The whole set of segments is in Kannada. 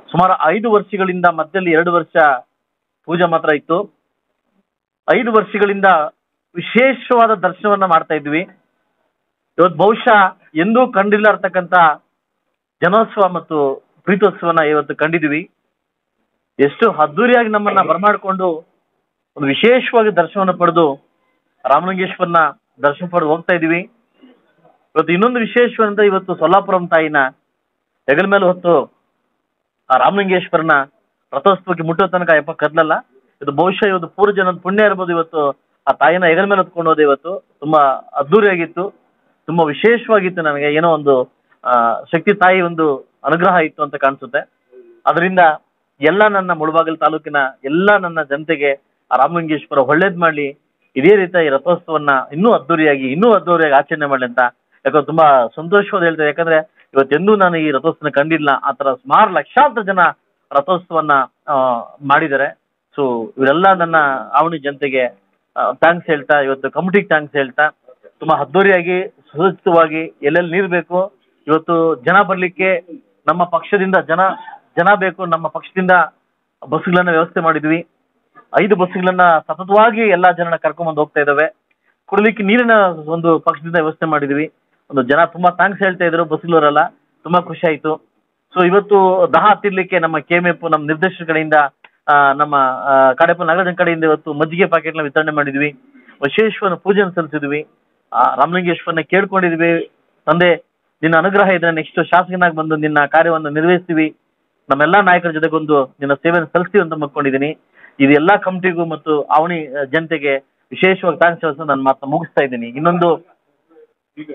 ಸುಮಾರು ಐದು ವರ್ಷಗಳಿಂದ ಮಧ್ಯದಲ್ಲಿ ಎರಡು ವರ್ಷ ಪೂಜೆ ಮಾತ್ರ ಇತ್ತು ಐದು ವರ್ಷಗಳಿಂದ ವಿಶೇಷವಾದ ದರ್ಶನವನ್ನ ಮಾಡ್ತಾ ಇದ್ವಿ ಇವತ್ತು ಬಹುಶಃ ಎಂದೂ ಕಂಡಿಲ್ಲ ಇರ್ತಕ್ಕಂಥ ಜನೋತ್ಸವ ಮತ್ತು ಪ್ರೀತೋತ್ಸವನ ಇವತ್ತು ಕಂಡಿದ್ವಿ ಎಷ್ಟು ಅದ್ದೂರಿಯಾಗಿ ನಮ್ಮನ್ನ ಬರಮಾಡಿಕೊಂಡು ಒಂದು ವಿಶೇಷವಾಗಿ ದರ್ಶನವನ್ನು ಪಡೆದು ರಾಮಲಿಂಗೇಶ್ವರನ ದರ್ಶನ ಪಡೆದು ಹೋಗ್ತಾ ಇದೀವಿ ಇವತ್ತು ಇನ್ನೊಂದು ವಿಶೇಷವಂತ ಇವತ್ತು ಸೊಲ್ಲಾಪುರಂ ತಾಯಿನ ಹೆಗಲ ಮೇಲೆ ಹೊತ್ತು ಆ ರಾಮಲಿಂಗೇಶ್ವರನ ರಥೋತ್ಸವಕ್ಕೆ ಮುಟ್ಟೋ ತನಕ ಯಪ್ಪ ಕದ್ಲಲ್ಲ ಇದು ಬಹುಶಃ ಇವತ್ತು ಪೂರ್ವ ಜನದ ಪುಣ್ಯ ಇರ್ಬೋದು ಇವತ್ತು ಆ ತಾಯಿನ ಹೆಗಲ ಮೇಲೆ ಹೊತ್ಕೊಂಡು ಹೋದೆ ಇವತ್ತು ತುಂಬಾ ಅದ್ದೂರಿಯಾಗಿತ್ತು ತುಂಬಾ ವಿಶೇಷವಾಗಿತ್ತು ನನಗೆ ಏನೋ ಒಂದು ಆ ಶಕ್ತಿ ತಾಯಿ ಒಂದು ಅನುಗ್ರಹ ಇತ್ತು ಅಂತ ಕಾಣಿಸುತ್ತೆ ಅದರಿಂದ ಎಲ್ಲ ನನ್ನ ಮುಳಬಾಗಿಲು ತಾಲೂಕಿನ ಎಲ್ಲ ನನ್ನ ಜನತೆಗೆ ಆ ರಾಮಲಿಂಗೇಶ್ವರ ಒಳ್ಳೇದ್ ಮಾಡ್ಲಿ ಇದೇ ರೀತಿ ಈ ರಥೋತ್ಸವನ್ನ ಇನ್ನೂ ಅದ್ದೂರಿಯಾಗಿ ಇನ್ನೂ ಅದ್ದೂರಿಯಾಗಿ ಆಚರಣೆ ಮಾಡ್ಲಿ ಅಂತ ಯಾಕಂದ್ರೆ ತುಂಬಾ ಸಂತೋಷವಾದ ಹೇಳ್ತಾರೆ ಯಾಕಂದ್ರೆ ಇವತ್ತೆಂದೂ ನಾನು ಈ ರಥೋತ್ಸವ ಕಂಡಿಲ್ಲ ಆ ತರ ಸುಮಾರು ಲಕ್ಷಾಂತರ ಜನ ರಥೋತ್ಸವನ್ನ ಆ, ಮಾಡಿದ್ದಾರೆ ಸೊ ಇವರೆಲ್ಲ ನನ್ನ ಆವಣಿ ಜನತೆಗೆ ಥ್ಯಾಂಕ್ಸ್ ಹೇಳ್ತಾ ಇವತ್ತು ಕಮಿಟಿಗೆ ಥ್ಯಾಂಕ್ಸ್ ಹೇಳ್ತಾ ತುಂಬಾ ಅದ್ದೂರಿಯಾಗಿ ಸುರಕ್ಷಿತವಾಗಿ ಎಲ್ಲೆಲ್ಲಿ ನೀರು ಬೇಕು ಇವತ್ತು ಜನ ಬರ್ಲಿಕ್ಕೆ ನಮ್ಮ ಪಕ್ಷದಿಂದ ಜನ ಜನ ಬೇಕು ನಮ್ಮ ಪಕ್ಷದಿಂದ ಬಸ್ಗಳನ್ನ ವ್ಯವಸ್ಥೆ ಮಾಡಿದ್ವಿ ಐದು ಬಸ್ಗಳನ್ನ ಸತತವಾಗಿ ಎಲ್ಲಾ ಜನನ ಕರ್ಕೊಂಡ್ಬಂದು ಹೋಗ್ತಾ ಇದಾವೆ ಕುಡಿಲಿಕ್ಕೆ ನೀರಿನ ಒಂದು ಪಕ್ಷದಿಂದ ವ್ಯವಸ್ಥೆ ಮಾಡಿದ್ವಿ ಒಂದು ಜನ ತುಂಬಾ ಥ್ಯಾಂಕ್ಸ್ ಹೇಳ್ತಾ ಇದ್ರು ಬಸ್ಗಳವರೆಲ್ಲ ತುಂಬಾ ಖುಷಿ ಆಯ್ತು ಸೊ ಇವತ್ತು ದಹ ಹತ್ತಿರ್ಲಿಕ್ಕೆ ನಮ್ಮ ಕೆಎಂಎಫ್ ನಮ್ಮ ನಿರ್ದೇಶಕರ ಕಡೆಯಿಂದ ಆ, ನಮ್ಮ ಆ, ಕಾಡೇಪ ನಗರದ ಕಡೆಯಿಂದ ಇವತ್ತು ಮಜ್ಜಿಗೆ ಪ್ಯಾಕೆಟ್ನ ವಿತರಣೆ ಮಾಡಿದ್ವಿ ವಿಶೇಷವಾದ ಪೂಜೆಯನ್ನು ಸಲ್ಲಿಸಿದ್ವಿ ಆ ರಾಮಲಿಂಗೇಶ್ವರನ ಕೇಳ್ಕೊಂಡಿದ್ವಿ ತಂದೆ ನಿನ್ನ ಅನುಗ್ರಹ ಇದ್ರೆ ನೆಕ್ಸ್ಟ್ ಶಾಸಕನಾಗಿ ಬಂದು ನಿನ್ನ ಕಾರ್ಯವನ್ನು ನಿರ್ವಹಿಸ್ತೀವಿ ನಮ್ಮೆಲ್ಲಾ ನಾಯಕರ ಜೊತೆಗೊಂದು ನಿನ್ನ ಸೇವೆಯನ್ನು ಸಲ್ಲಿಸ್ತೀವಿ ಅಂತ ಮಕ್ಕೊಂಡಿದ್ದೀನಿ ಇದು ಎಲ್ಲಾ ಕಮಿಟಿಗೂ ಮತ್ತು ಅವನಿ ಜನತೆಗೆ ವಿಶೇಷವಾಗಿ ಥ್ಯಾಂಕ್ಸ್ ಹೇಳಿ ನನ್ನ ಮಾತನ್ನ ಮುಗಿಸ್ತಾ ಇದ್ದೀನಿ ಇನ್ನೊಂದು ಈಗ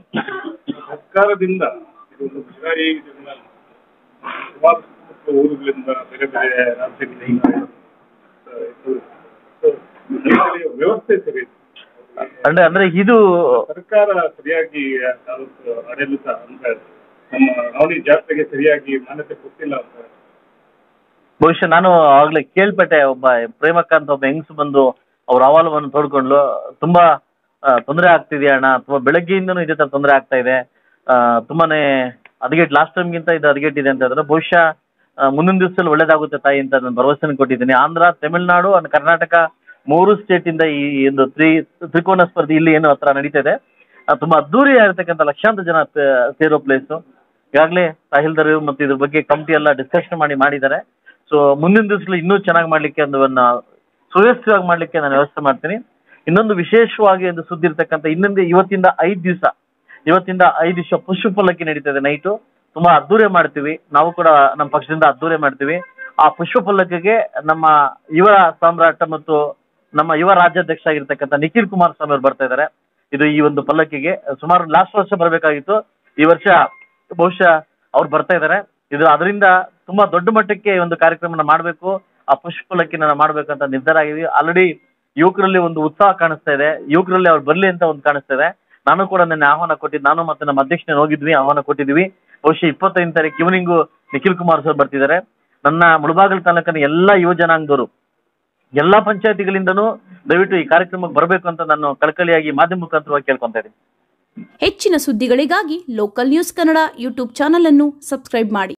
ಸರ್ಕಾರದಿಂದ ಇದೊಂದು ಸರ್ಕಾರಿ ಇದನ್ನ ಸುಮಾರು ಸುತ್ತಮುತ್ತ ಊರುಗಳಿಂದ ಬೇರೆ ಬೇರೆ ರಾಜ್ಯಗಳಿಂದ ಆ, ಇದು, so, ಇದರಲ್ಲಿ ವ್ಯವಸ್ಥೆ ಸರಿ ಇದೆ. ಅಂದ್ರೆ ಅಂದ್ರೆ ಇದು ಸರ್ಕಾರ ಸರಿಯಾಗಿ ಆ ತಾಲೂಕು ಆಡಳಿತ ಅಂದ್ರೆ ನಮ್ಮ ಅವನಿ ಜಾತ್ರೆಗೆ ಸರಿಯಾಗಿ ಮಾನ್ಯತೆ ಕೊಟ್ಟಿಲ್ಲ ಅಂತ ಬಹುಶಃ ನಾನು ಆಗ್ಲೇ ಕೇಳ್ಪಟ್ಟೆ ಒಬ್ಬ ಪ್ರೇಮಕ್ಕ ಅಂತ ಒಬ್ಬ ಹೆಂಗಸು ಬಂದು ಅವ್ರ ಅಹವಾಲವನ್ನು ತೋಡ್ಕೊಂಡ್ಲು ತುಂಬಾ ತೊಂದರೆ ಆಗ್ತಿದೆ ಅಣ್ಣ ತುಂಬಾ ಬೆಳಗ್ಗೆಯಿಂದನೂ ಇದೇ ತರ ತೊಂದರೆ ಆಗ್ತಾ ಇದೆ ಆ, ತುಂಬಾನೇ ಹದಗೆಟ್ ಲಾಸ್ಟ್ ಟೈಮ್ಗಿಂತ ಇದು ಹದಗೆಟ್ ಇದೆ ಅಂತ ಹೇಳಿದ್ರೆ ಬಹುಶಃ ಆ, ಮುಂದಿನ ದಿವಸದಲ್ಲಿ ಒಳ್ಳೇದಾಗುತ್ತೆ ತಾಯಿ ಅಂತ ನಾನು ಭರವಸೆನ ಕೊಟ್ಟಿದ್ದೀನಿ ಆಂಧ್ರ ತಮಿಳುನಾಡು ಅಂಡ್ ಕರ್ನಾಟಕ ಮೂರು ಸ್ಟೇಟ್ ಇಂದ ಈ ಒಂದು ತ್ರಿ ತ್ರಿಕೋನ ಸ್ಪರ್ಧೆ ಇಲ್ಲಿ ಏನು ಹತ್ರ ನಡೀತಾ ಇದೆ ಆ, ತುಂಬಾ ಅದ್ದೂರಿ ಆಗಿರ್ತಕ್ಕಂಥ ಲಕ್ಷಾಂತರ ಜನ ಸೇ- ಸೇರೋ ಪ್ಲೇಸು ಈಗಾಗಲೇ ತಹಸೀಲ್ದಾರ್ ಮತ್ತು ಇದ್ರ ಬಗ್ಗೆ ಕಮಿಟಿ ಎಲ್ಲ ಡಿಸ್ಕಷನ್ ಮಾಡಿ ಮಾಡಿದ್ದಾರೆ ಸೊ ಮುಂದಿನ ದಿವಸದಲ್ಲಿ ಇನ್ನೂ ಚೆನ್ನಾಗಿ ಮಾಡ್ಲಿಕ್ಕೆ ಅದನ್ನ ಸುವ್ಯವಸ್ಥಿತವಾಗಿ ಮಾಡ್ಲಿಕ್ಕೆ ನಾನು ವ್ಯವಸ್ಥೆ ಮಾಡ್ತೀನಿ ಇನ್ನೊಂದು ವಿಶೇಷವಾಗಿ ಒಂದು ಸುದ್ದಿ ಇರ್ತಕ್ಕಂಥ ಇನ್ನೊಂದು ಇವತ್ತಿಂದ ಐದು ದಿವಸ ಇವತ್ತಿಂದ ಐದು ದಿವಸ ಪುಷ್ಪ ಪಲ್ಲಕ್ಕಿ ನಡೀತದೆ ನೈಟು ತುಂಬಾ ಅದ್ದೂರಿ ಮಾಡ್ತೀವಿ ನಾವು ಕೂಡ ನಮ್ಮ ಪಕ್ಷದಿಂದ ಅದ್ದೂರಿ ಮಾಡ್ತೀವಿ ಆ ಪುಷ್ಪ ಪಲ್ಲಕ್ಕಿಗೆ ನಮ್ಮ ಯುವ ಸಾಮ್ರಾಟ ಮತ್ತು ನಮ್ಮ ಯುವ ರಾಜ್ಯಾಧ್ಯಕ್ಷ ಆಗಿರ್ತಕ್ಕಂಥ ನಿಖಿಲ್ ಕುಮಾರಸ್ವಾಮಿ ಅವರು ಬರ್ತಾ ಇದ್ದಾರೆ ಇದು ಈ ಒಂದು ಪಲ್ಲಕ್ಕಿಗೆ ಸುಮಾರು ಲಾಸ್ಟ್ ವರ್ಷ ಬರಬೇಕಾಗಿತ್ತು ಈ ವರ್ಷ ಬಹುಶಃ ಅವ್ರು ಬರ್ತಾ ಇದ್ದಾರೆ ಇದು ಅದರಿಂದ ತುಂಬಾ ದೊಡ್ಡ ಮಟ್ಟಕ್ಕೆ ಈ ಒಂದು ಕಾರ್ಯಕ್ರಮನ ಮಾಡಬೇಕು ಆ ಪುಷ್ಪ ಪಲ್ಲಕ್ಕಿನ ಮಾಡ್ಬೇಕಂತ ನಿರ್ಧಾರ ಆಗಿದ್ವಿ ಆಲ್ರೆಡಿ ಯುವಕರಲ್ಲಿ ಒಂದು ಉತ್ಸಾಹ ಕಾಣಿಸ್ತಾ ಇದೆ ಯುವಕರಲ್ಲಿ ಅವ್ರು ಬರ್ಲಿ ಅಂತ ಒಂದು ಕಾಣಿಸ್ತಾ ಇದೆ ನಾನು ಕೂಡ ನನ್ನ ಆಹ್ವಾನ ಕೊಟ್ಟಿದ್ದು ನಾನು ಮತ್ತೆ ನಮ್ಮ ಅಧ್ಯಕ್ಷನ ಹೋಗಿದ್ವಿ ಆಹ್ವಾನ ಕೊಟ್ಟಿದ್ವಿ ಬಹುಶಃ ಇಪ್ಪತ್ತೈದು ತಾರೀಕು ಈವ್ನಿಂಗು ನಿಖಿಲ್ ಕುಮಾರ್ ಸರ್ ಬರ್ತಿದ್ದಾರೆ ನನ್ನ ಮುಳಬಾಗಿಲು ತಾಲೂಕಿನ ಎಲ್ಲಾ ಯುವ ಜನಾಂಗದವರು ಎಲ್ಲಾ ಪಂಚಾಯತಿಗಳಿಂದನೂ ದಯವಿಟ್ಟು ಈ ಕಾರ್ಯಕ್ರಮಕ್ಕೆ ಬರಬೇಕು ಅಂತ ನಾನು ಕಳಕಳಿಯಾಗಿ ಮಾಧ್ಯಮ ಮುಖಾಂತರವಾಗಿ ಕೇಳ್ಕೊಂತಾ ಇದ್ದೀನಿ ಹೆಚ್ಚಿನ ಸುದ್ದಿಗಳಿಗಾಗಿ local news Kannada YouTube channel ಅನ್ನು ಸಬ್ಸ್ಕ್ರೈಬ್ ಮಾಡಿ